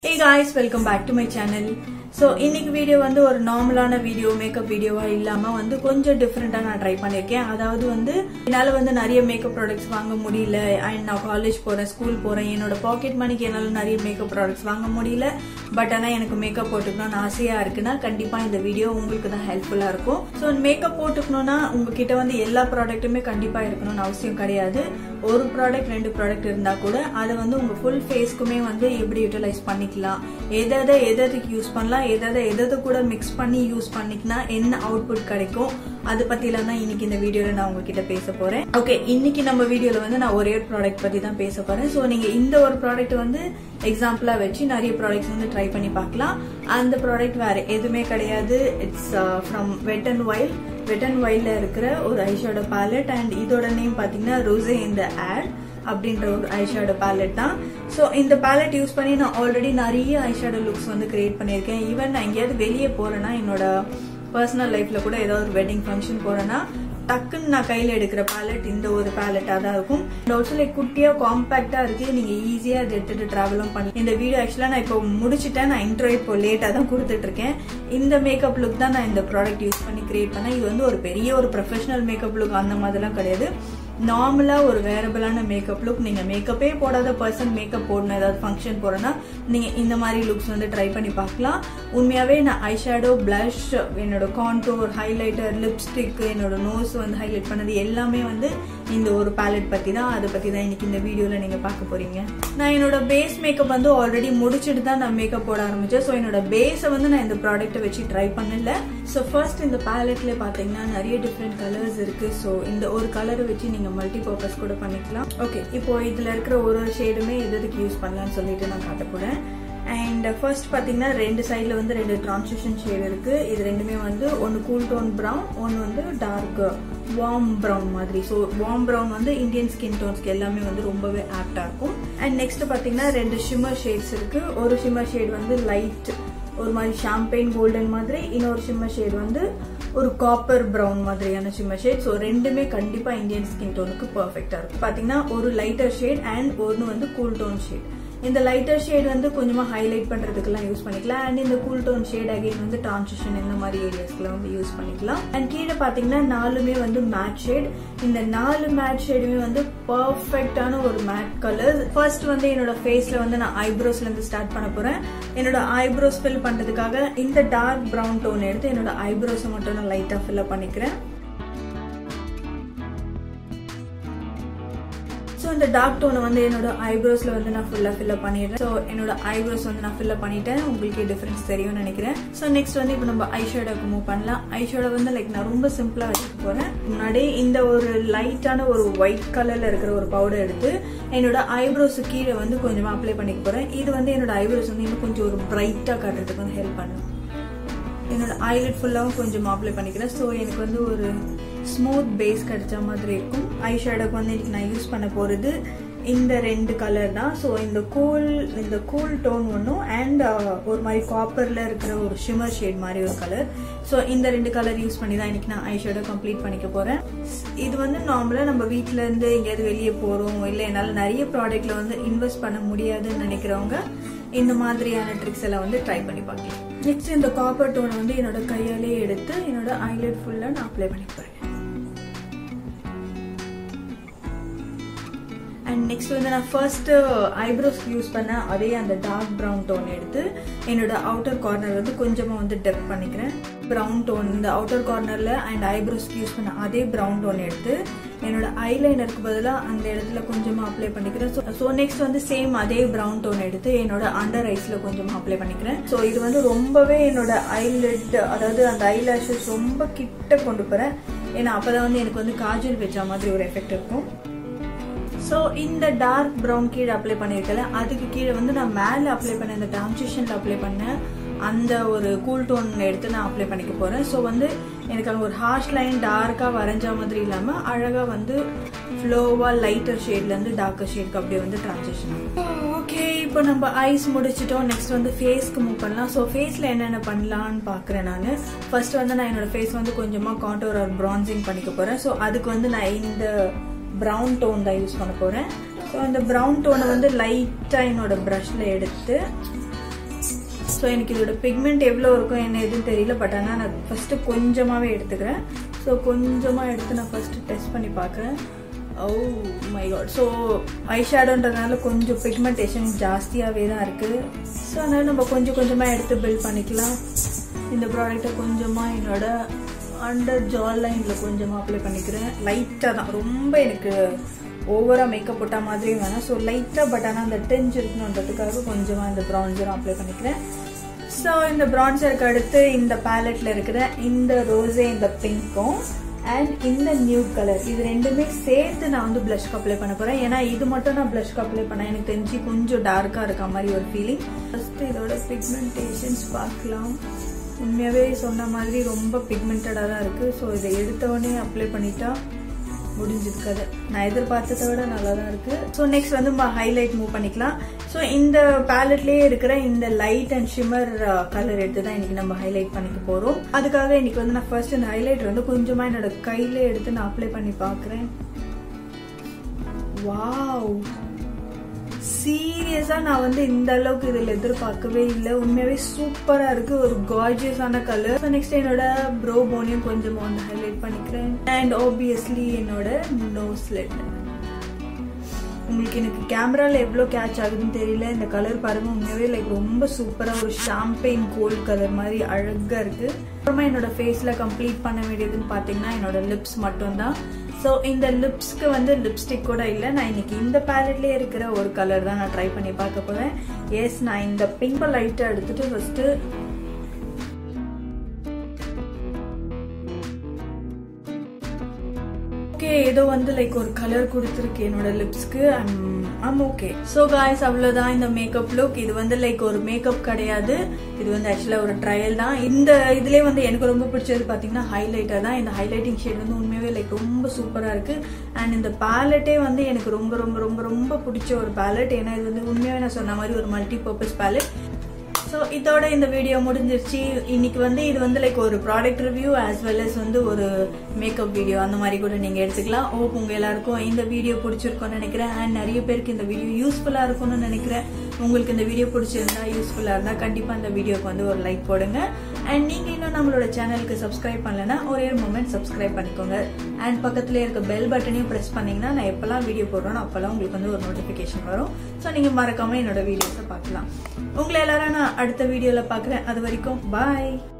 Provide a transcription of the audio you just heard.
hey guys welcome back to my channel so இன்னைக்கு video வந்து ஒரு நார்மலான வீடியோ மேக்கப் வீடியோவா இல்லாம வந்து கொஞ்சம் டிஃப்ரெண்டா நான் ட்ரை பண்ணியிருக்கேன் அதாவது வந்து என்னால வந்து நிறைய மேக்கப் ப்ராடக்ட்ஸ் வாங்க முடியல அண்ட் நான் காலேஜ் போறேன் ஸ்கூல் போறேன் என்னோட பாக்கெட் மணிக்கு என்னால நிறைய மேக்கப் ப்ராடக்ட்ஸ் வாங்க முடியல பட் ஆனா எனக்கு மேக்கப் போட்டுக்கணும்னு ஆசையா இருக்குன்னா கண்டிப்பா இந்த வீடியோ உங்களுக்கு தான் ஹெல்ப்ஃபுல்லா இருக்கும் ஸோ மேக்கப் போட்டுக்கணும்னா உங்ககிட்ட வந்து எல்லா ப்ராடக்ட்டுமே கண்டிப்பா இருக்கணும்னு அவசியம் கிடையாது ஒரு ப்ராடக்ட் ரெண்டு ப்ராடக்ட் இருந்தா கூட அதை வந்து உங்க ஃபுல் ஃபேஸ்க்குமே வந்து எப்படி யூட்டிலைஸ் பண்ணிக்கலாம் எதை எதை எதுக்கு யூஸ் பண்ணலாம் எதை எதை கூட மிக்ஸ் பண்ணி யூஸ் பண்ணிக்கினா என்ன அவுட்புட் கிடைக்கும் அதை பத்திலாம் தான் இன்னைக்கு இந்த வீடியோல நான் உங்ககிட்ட பேச போறேன் ஓகே இன்னைக்கு நம்ம வீடியோல வந்து நான் ஒரே ஒரு ப்ராடக்ட் பத்தி தான் பேச போறேன் ஸோ நீங்க இந்த ஒரு ப்ராடக்ட் வந்து எக்ஸாம்பிளா வச்சு நிறைய ப்ராடக்ட்ஸ் வந்து ட்ரை பண்ணி பார்க்கலாம் அந்த ப்ராடக்ட் வேற எதுவுமே கிடையாது it's from wet and wild wet and வைல்ட்ல இருக்கிற ஒரு ஐஷேடோ பேலட் அண்ட் இதோட நேம் பாத்தீங்கன்னா ரோசே இந்த ஆட் அப்படின்ற ஒரு ஐஷேடோ பேலட் தான் ஸோ இந்த பேலட் யூஸ் பண்ணி நான் ஆல்ரெடி நிறைய ஐஷேடோ லுக்ஸ் வந்து கிரியேட் பண்ணியிருக்கேன் ஈவன் நான் எங்கேயாவது வெளியே போறேன்னா என்னோட பர்சனல் லைஃப்ல கூட ஏதாவது ஒரு வெட்டிங் ஃபங்க்ஷன் போறேன்னா டக்குன்னு நான் கையில எடுக்கிற பேலட் இந்த ஒரு பேலட்டா தான் இருக்கும் ஆல்சோ லைக் குட்டியா காம்பாக்டா இருக்கு நீங்க ஈஸியா அதை எடுத்துட்டு டிராவலும் பண்ணி இந்த வீடியோ ஆக்சுவலா நான் இப்போ முடிச்சுட்டேன் நான் இன்ட்ரோ இப்போ லேட்டா தான் கொடுத்துட்டு இருக்கேன் இந்த மேக்கப் லுக் தான் நான் இந்த ப்ராடக்ட் யூஸ் பண்ணி கிரியேட் பண்ணேன் இது வந்து ஒரு பெரிய ஒரு ப்ரொஃபஷனல் மேக்கப் லுக் அந்த மாதிரிலாம் கிடையாது நார்மலா ஒரு வேரபிளான மேக்கப் லுக் நீங்க மேக்கப்பே போடாத பர்சன் மேக்கப் போடணும் ஏதாவது ஃபங்க்ஷன் போறோம்னா நீங்க இந்த மாதிரி லுக்ஸ் வந்து ட்ரை பண்ணி பார்க்கலாம் உண்மையாவே நான் ஐ ஷேடோ பிளஷ் என்னோட கான்டோர் ஹைலைட்டர் லிப்ஸ்டிக் என்னோட நோஸ் வந்து ஹைலைட் பண்ணது எல்லாமே வந்து இந்த ஒரு பேலட் பத்தி தான் அதை பத்தி தான் இன்னைக்கு இந்த வீடியோல நீங்க பார்க்க போறீங்க நான் என்னோட பேஸ் மேக்கப் வந்து ஆல்ரெடி முடிச்சுட்டு தான் நான் மேக்கப் போட ஆரம்பிச்சேன் ஸோ என்னோட பேஸை வந்து நான் இந்த ப்ராடக்ட்டை வச்சு ட்ரை பண்ணல ஸோ ஃபர்ஸ்ட் இந்த பேலட்ல பாத்தீங்கன்னா நிறைய டிஃப்ரெண்ட் கலர்ஸ் இருக்கு ஸோ இந்த ஒரு கலரை வச்சு நீங்க மல்டி பர்பஸ் கூட பண்ணிக்கலாம் ஓகே இப்போ இதுல இருக்கிற ஒரு ஒரு ஷேடுமே எது எதுக்கு யூஸ் பண்ணலாம்னு சொல்லிட்டு நான் காட்ட போறேன் அண்ட் ஃபர்ஸ்ட் பாத்தீங்கன்னா ரெண்டு சைடில் வந்து ரெண்டு டிரான்சிஷன் ஷேட் இருக்கு இது ரெண்டுமே வந்து ஒன்று கூல் டோன் ப்ரௌன் ஒன்று வந்து டார்க் வார்ம் ப்ரௌன் மாதிரி ஸோ வார்ம் ப்ரௌன் வந்து இந்தியன் ஸ்கின் டோன்ஸ்க்கு எல்லாமே வந்து ரொம்பவே ஆப்டா இருக்கும் அண்ட் நெக்ஸ்ட் பாத்தீங்கன்னா ரெண்டு ஷிம்மர் ஷேட்ஸ் இருக்கு ஒரு ஷிம்மர் ஷேட் வந்து லைட் ஒரு மாதிரி ஷாம்பெயின் கோல்டன் மாதிரி இன்னொரு ஷிம்மர் ஷேட் வந்து ஒரு காப்பர் ப்ரௌன் மாதிரியான ஷிம்மர் ஷேட் ஸோ ரெண்டுமே கண்டிப்பா இந்தியன் ஸ்கின் டோனுக்கு பர்ஃபெக்டா இருக்கும் பாத்தீங்கன்னா ஒரு லைட்டர் ஷேட் அண்ட் ஒன்று வந்து கூல் டோன் ஷேட் இந்த லைட்டர் ஷேட் வந்து கொஞ்சமா ஹைலைட் பண்றதுக்கெல்லாம் யூஸ் பண்ணிக்கலாம் அண்ட் இந்த கூல் டோன் ஷேட் அகைன் வந்து டிரான்சிஷன் இந்த மாதிரி ஏரியாஸ்க்குலாம் வந்து யூஸ் பண்ணிக்கலாம் அண்ட் கீழே பாத்தீங்கன்னா நாலுமே வந்து மேட் ஷேட் இந்த நாலு மேட் ஷேடுமே வந்து பர்ஃபெக்டான ஒரு மேட் கலர் ஃபர்ஸ்ட் வந்து என்னோட ஃபேஸ்ல வந்து நான் ஐப்ரோஸ்ல இருந்து ஸ்டார்ட் பண்ண போறேன் என்னோட ஐப்ரோஸ் ஃபில் பண்றதுக்காக இந்த டார்க் ப்ரௌன் டோன் எடுத்து என்னோட ஐப்ரோஸை மட்டும் நான் லைட்டா ஃபில் பண்ணிக்கிறேன் ஸோ இந்த டார்க் டோனை வந்து என்னோட ஐப்ரோஸ்ல வந்து நான் ஃபுல்லாக ஃபில்அப் பண்ணிடுறேன் ஸோ என்னோட ஐப்ரோஸ் வந்து நான் ஃபில்அப் பண்ணிட்டேன் உங்களுக்கு டிஃபரன்ஸ் தெரியும்னு நினைக்கிறேன் ஸோ நெக்ஸ்ட் வந்து இப்போ நம்ம ஐஷேடோக்கு மூவ் பண்ணலாம் ஐஷேடோ வந்து லைக் நான் ரொம்ப சிம்பிளாக வச்சுக்க போறேன் முன்னாடி இந்த ஒரு லைட்டான ஒரு ஒயிட் கலர்ல இருக்கிற ஒரு பவுடர் எடுத்து என்னோட ஐப்ரோஸ் கீழே வந்து கொஞ்சமா அப்ளை பண்ணிக்க போறேன் இது வந்து என்னோட ஐப்ரோஸ் வந்து இன்னும் கொஞ்சம் ஒரு பிரைட்டா காட்டுறதுக்கு வந்து ஹெல்ப் பண்ணும் என்னோட ஐலட் ஃபுல்லாகவும் கொஞ்சம் அப்ளை பண்ணிக்கிறேன் ஸோ எனக்கு வந்து ஒரு ஸ்மூத் பேஸ் கிடைச்ச மாதிரி இருக்கும் ஐ ஷேடோக்கு வந்து இன்னைக்கு நான் யூஸ் பண்ண போகிறது இந்த ரெண்டு கலர் தான் ஸோ இந்த கூல் இந்த கூல் டோன் ஒன்றும் அண்ட் ஒரு மாதிரி காப்பரில் இருக்கிற ஒரு ஷிமர் ஷேட் மாதிரி ஒரு கலர் ஸோ இந்த ரெண்டு கலர் யூஸ் பண்ணி தான் இன்னைக்கு நான் ஐ ஷேடோ கம்ப்ளீட் பண்ணிக்க போகிறேன் இது வந்து நார்மலாக நம்ம வீட்டிலேருந்து எங்கேயாவது வெளியே போகிறோம் இல்லை என்னால் நிறைய ப்ராடக்ட்ல வந்து இன்வெஸ்ட் பண்ண முடியாதுன்னு நினைக்கிறவங்க இந்த மாதிரியான ட்ரிக்ஸ் எல்லாம் வந்து ட்ரை பண்ணி பார்க்கலாம் நெக்ஸ்ட் இந்த காப்பர் டோனை வந்து என்னோட கையாலே எடுத்து என்னோட ஐலைட் ஃபுல்லா நான் அப்ளை பண்ணி போறேன் அண்ட் நெக்ஸ்ட் வந்து நான் ஃபர்ஸ்ட் ஐப்ரோஸ் யூஸ் பண்ண அதே அந்த டார்க் ப்ரௌன் டோன் எடுத்து என்னோட அவுட்டர் கார்னர் வந்து கொஞ்சமா வந்து டெப் பண்ணிக்கிறேன் ப்ரௌன் டோன் இந்த அவுட்டர் கார்னர்ல அண்ட் ஐப்ரோஸ்க்கு யூஸ் பண்ண அதே ப்ரௌன் டோன் எடுத்து என்னோட ஐலைனருக்கு பதிலாக அந்த இடத்துல கொஞ்சமா அப்ளை பண்ணிக்கிறேன் ஸோ நெக்ஸ்ட் வந்து சேம் அதே ப்ரௌன் டோன் எடுத்து என்னோட அண்டர் ஐஸ்ல கொஞ்சமா அப்ளை பண்ணிக்கிறேன் ஸோ இது வந்து ரொம்பவே என்னோட ஐலெட் அதாவது அந்த ஐலாஷஸ் ரொம்ப கிட்ட கொண்டு போறேன் ஏன்னா அப்பதான் வந்து எனக்கு வந்து காஜல் வச்ச மாதிரி ஒரு எஃபெக்ட் இருக்கும் ஸோ இந்த டார்க் ப்ரௌன் கீழே அப்ளை பண்ணியிருக்கல அதுக்கு கீழே வந்து நான் மேலே அப்ளை பண்ண இந்த டிரான்சிஷனில் அப்ளை பண்ண அந்த ஒரு கூல் டோன் எடுத்து நான் அப்ளை பண்ணிக்க போகிறேன் ஸோ வந்து எனக்கு அங்கே ஒரு ஹார்ஷ் லைன் டார்க்காக வரைஞ்ச மாதிரி இல்லாமல் அழகாக வந்து ஃப்ளோவாக லைட்டர் ஷேட்லேருந்து டார்க்கர் ஷேட்க்கு அப்படியே வந்து டிரான்சிஷன் ஓகே இப்போ நம்ம ஐஸ் முடிச்சிட்டோம் நெக்ஸ்ட் வந்து ஃபேஸ்க்கு மூவ் பண்ணலாம் ஸோ ஃபேஸில் என்னென்ன பண்ணலான்னு பார்க்குறேன் நான் ஃபர்ஸ்ட் வந்து நான் என்னோட ஃபேஸ் வந்து கொஞ்சமாக காண்டோர் ஆர் ப்ரான்சிங் பண்ணிக்க போகிறேன் ஸோ அதுக்கு வந்து நான் இந்த ப்ரௌன் டோன் தான் யூஸ் பண்ண போகிறேன் ஸோ அந்த ப்ரௌன் டோனை வந்து லைட்டாக என்னோட ப்ரஷில் எடுத்து ஸோ எனக்கு இதோட பிக்மெண்ட் எவ்வளோ இருக்கும் என்ன எதுவும் தெரியல பட் ஆனால் நான் ஃபஸ்ட்டு கொஞ்சமாகவே எடுத்துக்கிறேன் ஸோ கொஞ்சமாக எடுத்து நான் ஃபஸ்ட்டு டெஸ்ட் பண்ணி பார்க்குறேன் oh my god so eye ஷேடோன்றதுனால கொஞ்சம் பிக்மெண்டேஷன் ஜாஸ்தியாகவே தான் இருக்குது ஸோ அதனால் நம்ம கொஞ்சம் கொஞ்சமாக எடுத்து பில்ட் பண்ணிக்கலாம் இந்த ப்ராடக்ட்டை கொஞ்சமாக என்னோட அண்டர் ஜால் லைனில் கொஞ்சமாக அப்ளை பண்ணிக்கிறேன் லைட்டாக தான் ரொம்ப எனக்கு ஓவராக மேக்கப் போட்ட மாதிரியும் வேணாம் ஸோ லைட்டாக பட் ஆனால் அந்த டென்ஸ் இருக்கணுன்றதுக்காக கொஞ்சமாக இந்த ப்ரான்சரும் அப்ளை பண்ணிக்கிறேன் ஸோ இந்த ப்ரான்சருக்கு அடுத்து இந்த பேலட்டில் இருக்கிற இந்த ரோஸே இந்த பிங்க்கும் அண்ட் இந்த நியூ கலர் இது ரெண்டுமே சேர்த்து நான் வந்து ப்ளஷ்க்கு அப்ளை பண்ண போகிறேன் ஏன்னா இது மட்டும் நான் ப்ளஷ்க்கு அப்ளை பண்ணேன் எனக்கு தெரிஞ்சு கொஞ்சம் டார்க்காக இருக்க மாதிரி ஒரு ஃபீலிங் ஃபஸ்ட்டு இதோட பிக்மெண்டேஷன்ஸ் பார்க்கலாம் உண்மையாகவே சொன்ன மாதிரி ரொம்ப பிக்மெண்டடாக தான் இருக்குது ஸோ இதை எடுத்தவொடனே அப்ளை பண்ணிட்டா முடிஞ்சது கதை நான் எதிர்பார்த்ததை விட நல்லா தான் இருக்குது ஸோ நெக்ஸ்ட் வந்து நம்ம ஹைலைட் மூவ் பண்ணிக்கலாம் ஸோ இந்த பேலட்லேயே இருக்கிற இந்த லைட் அண்ட் ஷிமர் கலர் எடுத்து தான் இன்னைக்கு நம்ம ஹைலைட் பண்ணிக்க போகிறோம் அதுக்காக இன்னைக்கு வந்து நான் ஃபர்ஸ்ட் இந்த ஹைலைட் வந்து கொஞ்சமாக என்னோட கையில எடுத்து நான் அப்ளை பண்ணி பார்க்குறேன் வாவ் சீரியஸா நான் வந்து இந்த அளவுக்கு இதுல எதிர்பார்க்கவே இல்லை உண்மையாவே சூப்பரா இருக்கு ஒரு கார்ஜியஸான கலர் நெக்ஸ்ட் என்னோட ப்ரோ போனையும் கொஞ்சம் வந்து ஹைலைட் பண்ணிக்கிறேன் அண்ட் ஆப்வியஸ்லி என்னோட நோஸ் லெட் உங்களுக்கு எனக்கு கேமரால எவ்வளோ கேட்ச் ஆகுதுன்னு தெரியல இந்த கலர் பாருங்க உண்மையாவே லைக் ரொம்ப சூப்பரா ஒரு ஷாம்பெயின் கோல்ட் கலர் மாதிரி அழகா இருக்கு அப்புறமா என்னோட ஃபேஸ்ல கம்ப்ளீட் பண்ண வேண்டியதுன்னு பாத்தீங்கன்னா என்னோட லிப்ஸ் மட்டும்தான் ஸோ இந்த லிப்ஸ்க்கு வந்து லிப்ஸ்டிக் கூட இல்லை நான் இன்னைக்கு இந்த பேலட்லேயே இருக்கிற ஒரு கலர் தான் நான் ட்ரை பண்ணி பார்க்க போறேன் எஸ் நான் இந்த பிங்க் லைட்டை எடுத்துட்டு ஃபர்ஸ்ட் ஓகே ஏதோ வந்து லைக் ஒரு கலர் கொடுத்துருக்கு என்னோட லிப்ஸ்க்கு ஐம் ஓகே ஸோ காய்ஸ் அவ்வளோதான் இந்த மேக்கப் லுக் இது வந்து லைக் ஒரு மேக்கப் கிடையாது இது வந்து ஆக்சுவலாக ஒரு ட்ரையல் தான் இந்த இதுலேயே வந்து எனக்கு ரொம்ப பிடிச்சது பார்த்தீங்கன்னா ஹைலைட்டர் தான் இந்த ஹைலைட்டிங் ஷேட் வந்து உண்மையாகவே லைக் ரொம்ப சூப்பராக இருக்கு அண்ட் இந்த பேலட்டே வந்து எனக்கு ரொம்ப ரொம்ப ரொம்ப ரொம்ப பிடிச்ச ஒரு பேலட் ஏன்னா இது வந்து உண்மையாகவே நான் சொன்ன மாதிரி ஒரு மல்டி பர்பஸ் பேலட் ஸோ இதோட இந்த வீடியோ முடிஞ்சிருச்சு இன்னைக்கு வந்து இது வந்து லைக் ஒரு product review as well as வந்து ஒரு மேக்கப் வீடியோ அந்த மாதிரி கூட நீங்க எடுத்துக்கலாம் ஹோப் உங்க எல்லாருக்கும் இந்த வீடியோ பிடிச்சிருக்கும்னு நினைக்கிறேன் அண்ட் நிறைய பேருக்கு இந்த வீடியோ யூஸ்ஃபுல்லா இருக்கும்னு நினைக்கிறேன் உங்களுக்கு இந்த வீடியோ பிடிச்சிருந்தா யூஸ்ஃபுல்லா இருந்தா கண்டிப்பா இந்த வீடியோக்கு வந்து ஒரு லைக் போடுங்க அண்ட் நீங்க இன்னும் நம்மளோட சேனலுக்கு சப்ஸ்கிரைப் பண்ணலன்னா ஒரே ஒரு மூமெண்ட் சப்ஸ்கிரைப் பண்ணிக்கோங்க அண்ட் பக்கத்துல இருக்க பெல் பட்டனையும் பிரஸ் பண்ணீங்கன்னா நான் எப்பெல்லாம் வீடியோ போடுறோம் அப்பெல்லாம் உங்களுக்கு வந்து ஒரு நோட்டிபிகேஷன் வரும் ஸோ நீங்க மறக்காம என்னோட வீடியோஸை பார்க்கலாம் உங்களை எல்லாரும் நான் அடுத்த வீடியோல பாக்குறேன் அது வரைக்கும் பாய்